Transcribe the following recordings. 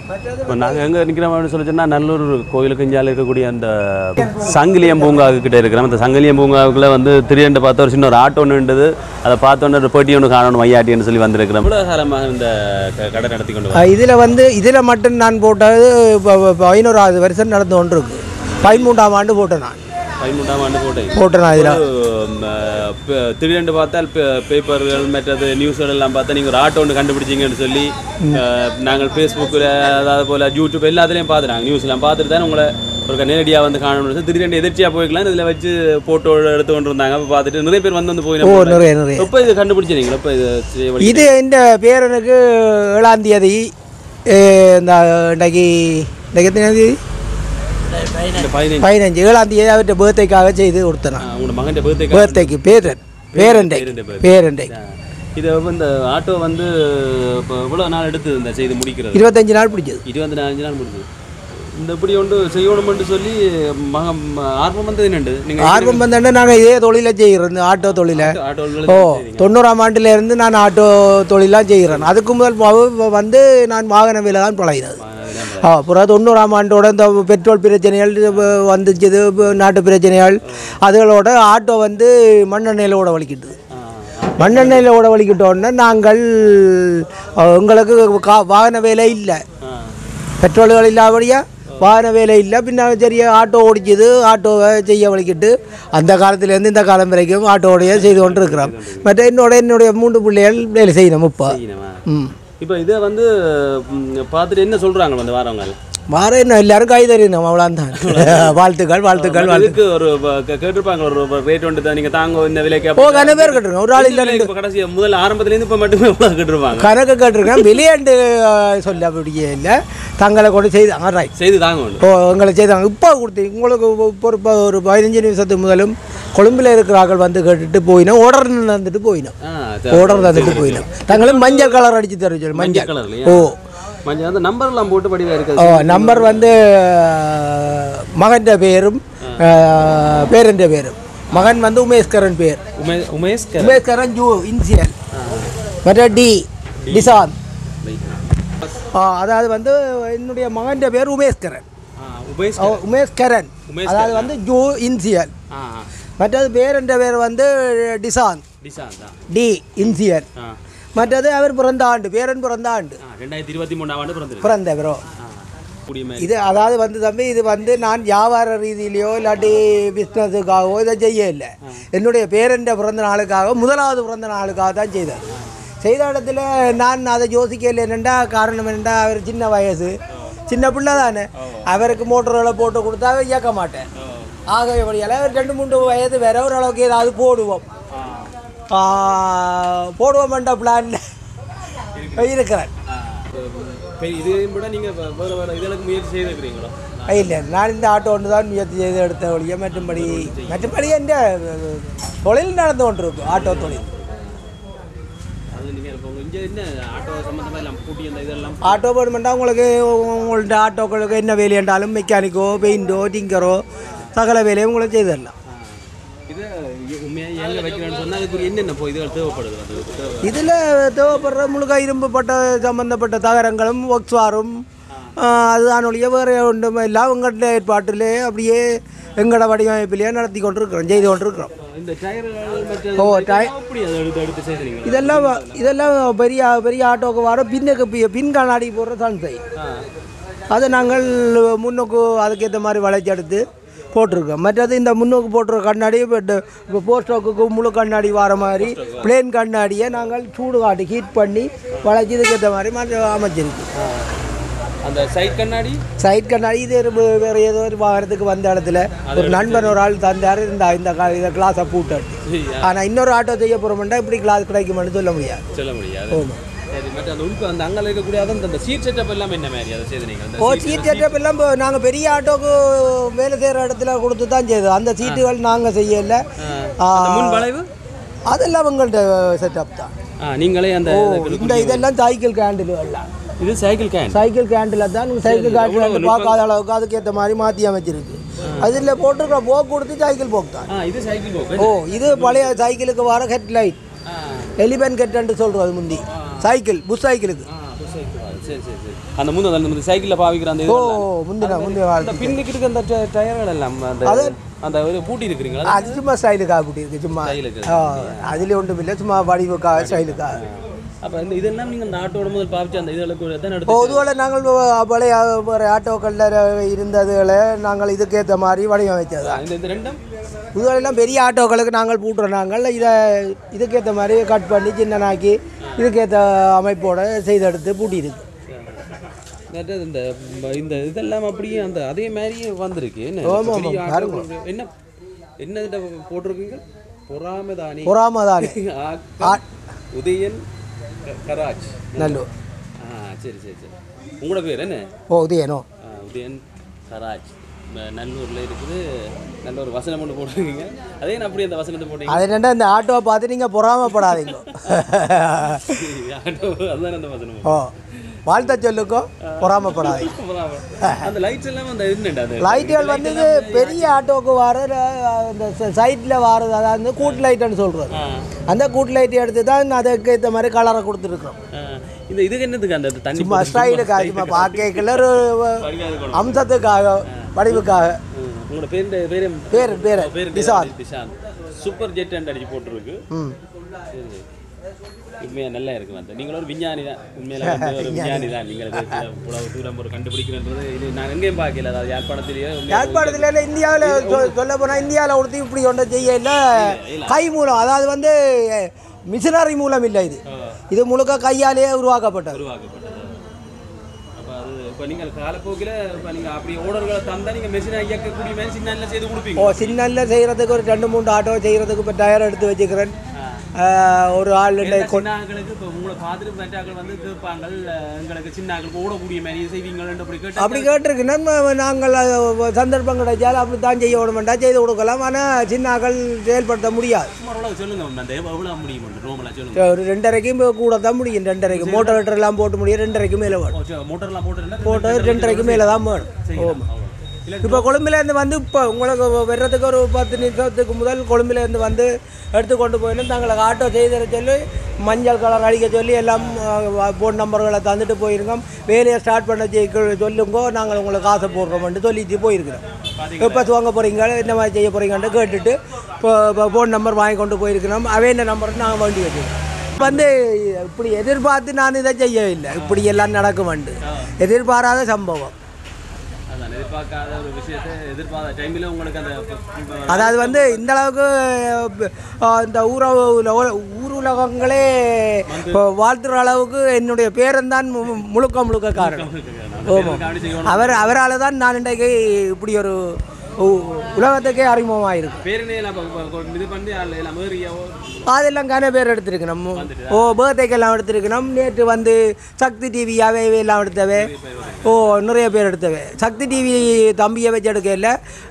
இப்போ நாங்கள் எங்கே நிற்கிறோம்னு சொல்லி சொன்னால் நல்லூர் கோயிலுக்கு இஞ்சால இருக்கக்கூடிய அந்த சங்கிலியம் பூங்கா கிட்ட இருக்கிறோம் அந்த சங்கிலியம் பூங்காவுக்குள்ள வந்து திடீர்னு பார்த்த ஒரு சின்ன ஒரு ஆட்டோ ஒன்றுன்றது அதை பார்த்தோன்னே ஒரு பேட்டி ஒன்று காணணும் ஐயாட்டின்னு சொல்லி வந்திருக்கிறோம் இவ்வளோ காலமாக இந்த க- கடை நடத்தி கொண்டு இதில் வந்து இதில் மட்டும் நான் போட்டது இப்போ பதினோராவது வருஷம் நடந்து கொண்டு இருக்கு பதிமூன்றாம் ஆண்டு போட்டேன் நான் பதிமூன்றாம் ஆண்டு கோட்டை போட்டேன் நான் இதில் திடீர்னு பார்த்தால் பே- பேப்பர்கள் மற்றது நியூஸ்கள் எல்லாம் பார்த்தா நீங்கள் ஒரு ஆட்டோ ஒன்று கண்டுபிடிச்சிங்கன்னு சொல்லி அஹ், நாங்கள் ஃபேஸ்புக்கில் அதாவது போல் யூடியூப் எல்லாத்துலேயும் பார்த்துறாங்க நியூஸ்லாம் பார்த்துட்டு தான் உங்களை ஒரு நேரடியாக வந்து காணணும்னு சொல்லி திடீர்னு எதிர்ச்சியாக போய்க்கலாம் இதில் வச்சு ஃபோட்டோ எடுத்து கொண்டு இருந்தாங்க அப்போ பார்த்துட்டு நிறைய பேர் வந்து வந்து ஓ போய் நிறைய நிறைய எப்போ இது கண்டுபிடிச்சிருங்களா இப்போ இது செய்ய வழி- இது இந்த பேரனுக்கு ஏழாம் தேதி ஏ, இந்த இன்றைக்கு இன்றைக்கு எத்தனை தேதி இந்த பதினைஞ்சு பதினஞ்சு ஏழாம் தேதி அவர்கிட்ட பேர்த்தைக்காக செய்து கொடுத்தேன் நான் உங்களோட மகன் பேர்த்தை பேர்த்தைக்கு பேரன் பேரண்டை பேரண்டை birthday. பேரண்டை இது இந்த ஆட்டோ வந்து இப்போ இவ்வளோ நாள் எடுத்து இந்த செய்து முடிக்கிறது இருபத்தஞ்சு நாள் பிடிச்சது இருபத்தி நாலஞ்சு நாள் முடிஞ்சு இந்த இப்படி ஒன்று செய்யணும்னு சொல்லி மகம் ஆர்வம் வந்தது என்னண்டு நீங்கள் ஆர்வம் வந்தோடனே நாங்கள் இதே தொழிலை செய்கிறோம் இந்த ஆட்டோ தொழிலை ஆட்டோவில் ஓ தொண்ணூறாம் ஆண்டுல இருந்து நான் ஆட்டோ தொழிலாக செய்கிறேன் அதுக்கு முதல் வ- வந்து நான் வாகன வேலை தான் பழகினது ஆ அப்புறம் தொண்ணூறாம் ஆண்டோட இந்த பெட்ரோல் பிரச்சனைகள் இது வந்துச்சு இது நாட்டு பிரச்சனைகள் அதுகளோட ஆட்டோ வந்து மண்ணெண்ணெயில் ஓட வலிக்கிட்டுது மண்ணெண்ணெயில் ஓட வலிக்கிட்டோடனே நாங்கள் அஹ், எங்களுக்கு கா வாகன வேலை இல்லை பெட்ரோல்கள் இல்லாதபடியா வாகன வேலை இல்லை பின்ன சரிய ஆட்டோ ஓடிச்சது ஆட்டோவை செய்ய வலிக்கிட்டு அந்த காலத்துலேருந்து இந்த காலம் வரைக்கும் ஆட்டோடையே செய்து கொண்டு இருக்கிறோம் மற்ற என்னோட என்னுடைய மூன்று பிள்ளைகள் வேலை செய்யணும் இப்போ ம் இப்போ இதை வந்து ம், பார்த்துட்டு என்ன சொல்கிறாங்க வந்து வரவங்க வார என்ன எல்லாரும் கை தரணும் அவ்வளோதான் வாழ்த்துக்கள் வாழ்த்துக்கள் வாழ்த்து இதுக்கு ஒரு ப- கே- கேட்டிருப்பாங்க ஒரு ரேட் ஒன்று தான் நீங்கள் தாங்க இந்த விலைக்கு ஓ கன பேர் கட்டுருங்க ஒரு ஆள் இல்லை இப்போ கடைசி முதல்ல ஆரம்பத்துலேருந்து இப்போ மட்டுமே எவ்வளோ கேட்டிருப்பாங்க கணக்கு கட்டிருக்கேன் வெளியாண்டு சொல்ல அப்படியே இல்லை தங்களை கொண்டு செய்தாங்க ரைட் செய்து தாங்க ஒன்று ஓ எங்களை செய்தாங்க இப்போ கொடுத்து உங்களுக்கு இப்போ ஒரு ப- ஒரு பதினஞ்சு நிமிஷத்துக்கு முதலும் கொழும்பில் இருக்கிறார்கள் வந்து கேட்டுட்டு போயினோம் ஓடர் வந்துட்டு போயினோம் ஆ ஓடர் தந்துட்டு போயினோம் தங்களும் மஞ்சள் கலர் அடிச்சு தர சொல்லி மஞ்சள் மஞ்சள் கலர்லையா ஓ மஞ்சள் அந்த நம்பர்லாம் போட்டு படிவாக ஓ இருக்குது நம்பர் வந்து மகன் பேரும் பேரன் பேரும் மகன் வந்து உமேஷ்கரன் பேர் உமே உமேஷ் கே- உமேஷ்கரன் ஜூ இன்சியல் மற்ற டி டிசான் ஆ, அதாவது வந்து என்னுடைய மகன் பேர் உமேஷ்கரன் ஆ, உமேஷ் ஓ, உமேஷ்கரன் உமேஷ்கரன். அதாவது வந்து ஜூ இன்சியல் ஆ ஆ. மற்றது பேரன் பேர் வந்து டிசான் டிசான் தான் டி இன்சியல் ஆ மற்றது அவர் பிறந்த ஆண்டு பேரன் பிறந்த ஆண்டு ஆ, ரெண்டாயிரத்தி இருபத்தி மூணாம் ஆண்டு பிறந்திருக்கு பிறந்த ப்ரோ ஆ குடிமை இது அதாவது வந்து தம்பி இது வந்து நான் வியாபார ரீதியிலையோ இல்லாட்டி பிஸ்னஸுக்காகவோ இதை செய்ய இல்லை என்னுடைய பேரண்ட பிறந்த நாளுக்காக முதலாவது பிறந்த நாளுக்காக தான் செய்தேன் செய்த இடத்துல நான் அதை யோசிக்கல என்னென்னா காரணம் என்னென்னா அவர் சின்ன வயசு சின்ன பிள்ளை தானே அவருக்கு மோட்டர்களை போட்டு கொடுத்தா அவர் இயக்க மாட்டேன் ஆகவே வழியால் ஒரு ரெண்டு மூணு வயது வேற ஓரளவுக்கு ஏதாவது போடுவோம் ஆ, போடுவோம்ன்ற பிளான்ல இருக்கிறேன் பெரிய இதையும் விட நீங்கள் வேறு வேறு இதற்கு முயற்சி செய்திருக்கிறீங்களோ இல்லை நான் இந்த ஆட்டோ ஒன்று தான் முயற்சி செய்து எடுத்த ஒழிய மற்றும்படி மற்றும்படி எந்த தொழில் நடந்து கொண்டிருக்கு ஆட்டோ தொழில் அது நீங்கள் இப்போ இங்கே என்ன ஆட்டோ சம்மந்தமாக எல்லாம் கூட்டி அந்த இதெல்லாம் ஆட்டோ போடமெண்டா உங்களுக்கு உங்கள்ட்ட ஆட்டோக்களுக்கு என்ன வேலை என்றாலும் மெக்கானிக்கோ பெயிண்டோ டிங்கரோ சகல வேலையும் உங்களுக்கு செய்து தரலாம் இது உண்மையாக எங்கே வைக்கிறேன்னு சொன்னால் அதுக்கு என்னென்ன போய் இதுகள் தேவைப்படுது அது தேவை இதில் தேவைப்படுற முழுக்க இரும்பு பட்ட சம்பந்தப்பட்ட தகரங்களும் ஒர்க்ஸ்வாரும் அதுதான் ஒழிய வேறு ஒன்றும் எல்லாம் உங்கள்கிட்ட ஏற்பாட்டிலே அப்படியே எங்களோட வடிவமைப்பிலேயே நடத்தி கொண்டிருக்கிறோம் செய்து கொண்டிருக்கிறோம் இந்த டயர்கள் மற்ற ஓ டை அப்படி அதை எடுத்து எடுத்து செய்கிறீங்க இதெல்லாம் வ- இதெல்லாம் பெரிய பெரிய ஆட்டோக்கு வர பின்னுக்கு பி- பின் கண்ணாடி போடுற சன்சை அதை நாங்கள் முன்னுக்கு அதுக்கேற்ற மாதிரி வளைச்சி எடுத்து போட்டிருக்கோம் மற்றது இந்த முன்னுக்கு போட்டுற கண்ணாடி இப்போ இப்போ போஸ்டோக்கு முழு கண்ணாடி வர மாதிரி பிளேன் கண்ணாடியை நாங்கள் சூடு காட்டி ஹீட் பண்ணி வளைச்சி இதுக்கேற்ற மாதிரி மாற்றி அமைச்சிருக்கு அந்த சைட் கண்ணாடி சைட் கண்ணாடி இது ஒரு வே- வேறு ஏதோ ஒரு வாகனத்துக்கு வந்த இடத்துல ஒரு நண்பன் ஒரு ஆள் தந்தார் இந்த இந்த கா- இந்த கிளாஸை பூட்டு ஆனால் இன்னொரு ஆட்டோ செய்ய போகிறோம்னா இப்படி கிளாஸ் கிடைக்குமான்னு சொல்ல முடியாது சொல்ல முடியாது ஆமாம் சரி மற்ற அந்த உள்பு அந்த அங்கே இருக்கக்கூடிய அந்த அந்த சீட் செட்டப் எல்லாம் என்ன மாதிரி அதை செய்து நீங்கள் அந்த ஓ சீட் செட்டப் எல்லாம் இப்போ நாங்கள் பெரிய ஆட்டோக்கு வேலை செய்கிற இடத்துல கொடுத்து தான் செய்தோம் அந்த சீட்டுகள் நாங்கள் செய்யல ஆ, அந்த முன் வளைவு அதெல்லாம் உங்கள்கிட்ட செட்டப் தான் ஆ நீங்களே அந்த ஓ இதுக்கு இந்த இதெல்லாம் சைக்கிள் கேண்டில் எல்லாம் இது சைக்கிள் கேன் சைக்கிள் கேண்டில் தான் சைக்கிள் கேண்டில் பார்க்காத அளவுக்கு அதுக்கேற்ற மாதிரி மாற்றி அமைச்சிருக்கு அதில் போட்டிருக்கிற போக் கொடுத்து சைக்கிள் போக் தான் ஆ இது சைக்கிள் போக்கு ஓ இது பழைய சைக்கிளுக்கு வர ஹெட் லைட் ஆ எலிபென்ட் கெட்டுன்னு சொல்கிறது முந்தி சைக்கிள் புஷ் சைக்கிளுக்கு ஆ சரி சரி சரி அந்த முந்த அந்த சைக்கிளில் பாவிக்கிற அந்த ஓ இதெல்லாம் முந்தின முந்தின அந்த காலத்து பின்னுக்கு இருக்க அந்த டய- டயர்கள் எல்லாம் அந்த அந்த இது பூட்டி இருக்கிறீங்களா அது சும்மா ஸ்டைலுக்காக கூட்டி இருக்கு சும்மா ஸ்டைலுக்கு. ஆ, அதுல ஒன்றும் இல்லை சும்மா வடிவுக்காக ஸ்டைலுக்காக அப்போ இந்த இதெல்லாம் நீங்கள் அந்த ஆட்டோட முதல் பாவிச்சு அந்த இதுகளுக்கு தான் இப்போ எடுத்து இதுவரை நாங்கள் பழைய வேறு ஆட்டோக்களில் இருந்ததுகளை நாங்கள் இதுக்கேற்ற மாதிரி வடிவமைச்சது இந்த இந்த ரெண்டும் இதுவரையெல்லாம் பெரிய ஆட்டோக்களுக்கு நாங்கள் பூட்டுறோம் நாங்கள் இதை இதுக்கேற்ற மாதிரி கட் பண்ணி சின்னனாக்கி இதுக்கேற்ற அமைப்போட செய்தெடுத்து பூட்டியிருக்கு மற்றது இந்த இந்த இதெல்லாம் அப்படியே அந்த அதே மாதிரியே வந்திருக்கு என்ன ஆமா, ஆமா, பெரிய பாருங்க. ஆட்டோ- என்ன என்ன இதுல போட்டிருக்கீங்க பொறாமதானி பொறாம தானே ஆக்கம், உதயன் க- கராஜ் நல்லூர் ஆ சரி சரி சரி உங்களோட பேர் என்ன ஓ உதயனோ ஆ, உதயன் கராஜ் ம- நல்லூர்ல இருக்குது நல்ல ஒரு வசனம் ஒன்று போட்டிருக்கீங்க அதே நான் அப்படியே அந்த வசனத்தை போட்டீங்க அது என்னண்டா இந்த ஆட்டோவை பார்த்து நீங்கள் பொறாமப்படாதீங்க ஆட்டோ, அதுதான் அந்த வசனம் ஓ வாழ்த்த சொல்லுக்கோ பொறாமப்படாதீங்க அந்த லைட்ஸ் எல்லாம் அந்த என்னண்டா அது லைட்டுகள் வந்து இது பெரிய ஆட்டோவுக்கு வர இந்த சைட்டில் வர்றது அதாவது கூட் லைட்டுன்னு சொல்கிறது ஆ, அந்த கூட் லைட் எடுத்து தான் அதுக்கு ஏற்ற மாதிரி கலரை கொடுத்துருக்குறோம் ஆ. இந்த இதுக்கு என்னதுக்கு அந்த தண்ணி சும்மா ஸ்டைலுக்காக சும்மா பார்க்கல ஒரு படிக்காத குழந்தை. அம்சத்துக்காக வடிவுக்காக ம். உங்களோட பேர் பேர் பேர் பேர் பேர் Nishanth Nishanth super jet and அடிச்சு போட்டிருக்கு ம் சரி, சரி. உண்மையா நல்லா இருக்கு வந்து நீங்கள் ஒரு விஞ்ஞானி தான் உண்மையில வந்து ஒரு விஞ்ஞானி தான் நீங்கள் அது சில இவ்வளவு தூரம் ஒரு கண்டுபிடிக்கிறன்றது இது நான் எங்கேயும் பார்க்கல அதாவது யாழ்ப்பாணத்திலேயே உண்மையா யாழ்ப்பாணத்தில் இல்லை இந்தியாவில் சொல்ல போனால் இந்தியாவில் ஒருத்தி இப்படி ஒன்றை செய்ய இல்லை கை மூலம் அதாவது வந்து மிஷினரி மூலம் இல்லை இது இது முழுக்க கையாலேயே உருவாக்கப்பட்டது உருவாக்கப்பட்டது அப்போ அது இப்போ நீங்கள் காலப்போக்கில் இப்போ நீங்கள் அப்படி ஓடர்களை தந்தால் நீங்கள் மெஷினை இயக்கக்கூடிய மாதிரி சின்ன செய்து கொடுப்பீங்க ஓ சின்னல்ல செய்கிறதுக்கு ஒரு ரெண்டு மூணு ஆட்டோ செய்கிறதுக்கு இப்போ டயர் எடுத்து வச்சுக்கிறேன் ஆஹ், ஒரு ஆள் இல்லை சின்ன ஆட்களுக்கு இப்போ உங்களை பார்த்துட்டு மற்ற ஆட்கள் வந்து கேட்பாங்க எங்களுக்கு சின்ன ஆட்களுக்கு ஓடக்கூடிய மாதிரி செய்வீங்கன்னு அப்படி கேட்டு அப்படி கேட்டிருக்கு நம்ம நாங்கள் அது சந்தர்ப்பம் கிடைச்சாலும் அப்படி தான் செய்ய விடமாட்டா செய்து கொடுக்கலாம் ஆனால் சின்ன ஆக்கள் செயல்படுத்த முடியாது சும்மா ஓரளவு சொல்லுங்க அந்த எவ்வளோ முடியும் ரோமெல்லாம் சொல்லுங்க ஒரு ரெண்டரைக்கும் கூட தான் முடியும் ரெண்டரைக்கு மோட்டர் வெட்டர் எல்லாம் போட்டு முடியும் ரெண்டரைக்கு மேலே வேணும் ஓ, சரி, மோட்டர்லாம் போட்டு போட்டு ரெண்டரைக்கு மேலே தான் வேணும் இப்போ கொழும்புலேருந்து வந்து இப்போ உங்களுக்கு வர்றதுக்கு ஒரு பத்து நிமிஷத்துக்கு முதல் கொழும்புலேருந்து வந்து எடுத்து கொண்டு போயிட்டு தங்களுக்கு ஆட்டோ செய்திட சொல்லி மஞ்சள் கலர் அடிக்க சொல்லி எல்லாம் ஃபோன் நம்பர்களை தந்துட்டு போயிருக்கோம் வேலையை ஸ்டார்ட் பண்ண செய்ய சொல்லுங்கோ நாங்கள் உங்களுக்கு காசை போடுறோம்னு சொல்லிட்டு போயிருக்கிறோம் எப்போ துவங்க போகிறீங்க என்ன மாதிரி செய்ய போகிறீங்கன்னு கேட்டுட்டு இப்போ ஃபோன் நம்பர் வாங்கி கொண்டு போயிருக்கிறோம் அவே இந்த நம்பர் நாங்கள் வண்டி வச்சுருக்கோம் வந்து இப்படி எதிர்பார்த்து நான் இதை செய்யவில்லை இப்படி எல்லாம் நடக்குமெண்டு எதிர்பாராத சம்பவம் அதான் எதிர்பார்க்காத ஒரு விஷயத்தை எதிர்பார்த்த டைமில் உங்களுக்கு அந்த அதாவது வந்து இந்த அளவுக்கு அஹ், இந்த ஊர ஊர் உலகங்களே இப்போ வாழ்த்துற அளவுக்கு என்னுடைய பேரன்தான் மு- முழுக்க முழுக்க காரணம் காமெடி செய்யணும் அவர் அவரால் தான் நான் இன்றைக்கு இப்படி ஒரு உ- உலகத்துக்கே அறிமுகமாயிருக்கு பேருனே எல்லாம் இப்ப- இப்ப இது பண்ணி அதில் எல்லாம் ஏரியாவோ அதெல்லாம் கன பேர் எடுத்திருக்கணும் ஓ பர்த்டேக்கெல்லாம் எடுத்திருக்கணும் நேற்று வந்து சக்தி டிவி அவை இவை எல்லாம் எடுத்தவை ஓ நிறைய பேர் எடுத்தவை சக்தி டிவி தம்பியை வச்சு எடுக்கல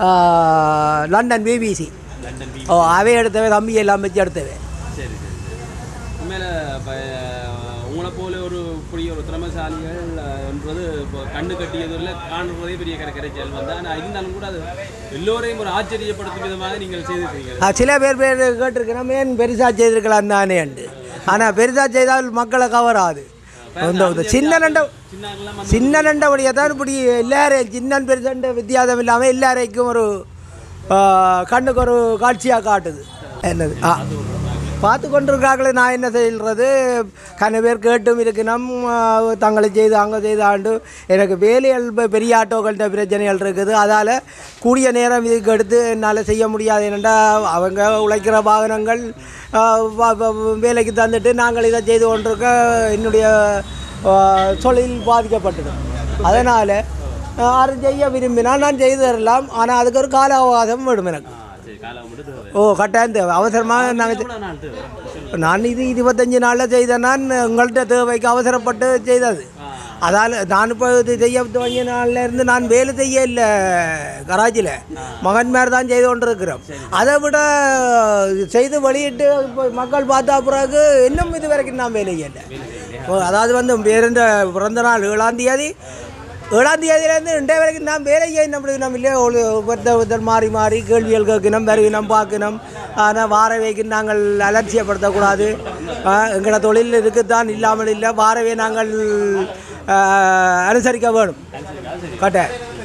லண்டன் பிபிசி லண்டன் பி ஓ அவை எடுத்தவை தம்பி எல்லாம் வச்சு எடுத்தவை சரி சரி சரி உண்மையில் இப்போ உங்களை போல ஒரு இப்படி ஒரு திறமைசாலிகள் அஹ், என்றது இப்போ கண்ணு கட்டியதில் காணுறதே பெரிய கிடை கிடைச்சல் வந்து ஆனால் இருந்தாலும் கூட அது எல்லோரையும் ஒரு ஆச்சரியப்படுத்தும் விதமாக நீங்கள் செய்திருக்கீங்க ஆ, சில பேர் பேர் கேட்டிருக்கிறோம் ஏன் பெருசாக செய்திருக்கலாம் தானேண்டு ஆனால் பெருசாக செய்தால் மக்களை கவராது இந்த இந்த சின்ன நண்ட சின்ன சின்ன நண்டபடியாக தான் இப்படி எல்லாரையும் சின்ன பெருசண்ட வித்தியாசம் இல்லாமல் எல்லாரைக்கும் ஒரு ஆ, கண்ணுக்கு ஒரு காட்சியாக காட்டுது என்னது ஆ பார்த்து கொண்டிருக்காங்களே நான் என்ன செய்கிறது கன பேர் கேட்டும் இருக்கணும் ஆ, தங்களை செய்து அங்கே செய்து ஆண்டு எனக்கு வேலைகள் இப்ப பெரிய ஆட்டோக்கள்கிட்ட பிரச்சனைகள் இருக்குது அதால் கூடிய நேரம் இதுக்கு எடுத்து என்னால் செய்ய முடியாது என்னென்னா அவங்க உழைக்கிற வாகனங்கள் ஆ, வ- வ- வேலைக்கு தந்துட்டு நாங்கள் இதை செய்து கொண்டிருக்க என்னுடைய ஆ, தொழில் பாதிக்கப்பட்டது அதனால் யாரும் செய்ய விரும்பினால் நான் செய்து தரலாம் ஆனால் அதுக்கு ஒரு கால அவகாசம் வேணும் எனக்கு ஆ சரி காலம் மட்டும் தேவை ஓ கட்டாயம் தேவை அவசரமாக நாங்கள் எவ்வளோ நாள் தேவை நான் இது இருபத்தஞ்சு நாளில் செய்த நான் உங்கள்கிட்ட தேவைக்கு அவசரப்பட்டு செய்தது அதால் நான் இப்போ இது செய்ய துவங்கிய நாள்ல இருந்து நான் வேலை செய்ய இல்லை கராச்சியில் மகன்மார் தான் செய்து கொண்டிருக்கிறோம் அதை விட செய்து வெளியிட்டு இப்போ மக்கள் பார்த்தா பிறகு இன்னும் இது வரைக்கும் நான் வேலை செய்யலை ஓ, அதாவது வந்து பேருந்த பிறந்த நாள் ஏழாம் தேதி ஏழாம் தேதியிலேருந்து ரெண்டே வரைக்கும் நான் வேலை செய்ய நம்ம நம்ம இல்லையா ஒரு ஒருத்தர் ஒருத்தர் மாறி மாறி கேள்விகள் கேட்கணும் வருகினம் பார்க்கணும் ஆனால் வார வைக்கு நாங்கள் அலட்சியப்படுத்தக்கூடாது ஆ, எங்களோட தொழில் இருக்குத்தான் இல்லாமல் இல்லை வாரவே நாங்கள் ஆ, அனுசரிக்க வேணும் கட்ட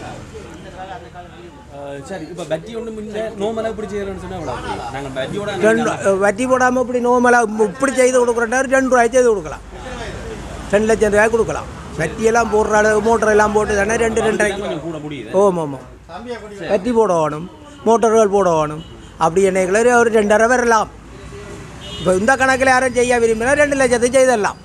அஹ் சரி இப்போ பட்டி ஒன்று முன்ன நோமலாக இப்படி செய்யறோம்னு சொன்னால் நாங்கள் பட்டியோட ரெண்டு வட்டி போடாமல் இப்படி நோமலாக இப்படி செய்து கொடுக்குறேன்னா ரெண்டு ரூபாய் செய்து கொடுக்கலாம் ரெண்டு லட்சம் ரூபாய் கொடுக்கலாம் வட்டியெல்லாம் போடுற அளவு மோட்டர் எல்லாம் போட்டு தானே ரெண்டு ரெண்டரைக்கு கொஞ்சம் கூட முடியுது ஓம் ஆமாம் வட்டி போட வேணும் மோட்டர்கள் போட வேணும் அப்படி என்னைக்குள்ள ஒரு ரெண்டரை வரலாம் இப்போ இந்த கணக்கில் யாரும் செய்ய விரும்பினா ரெண்டு லட்சத்தை செய்திடலாம்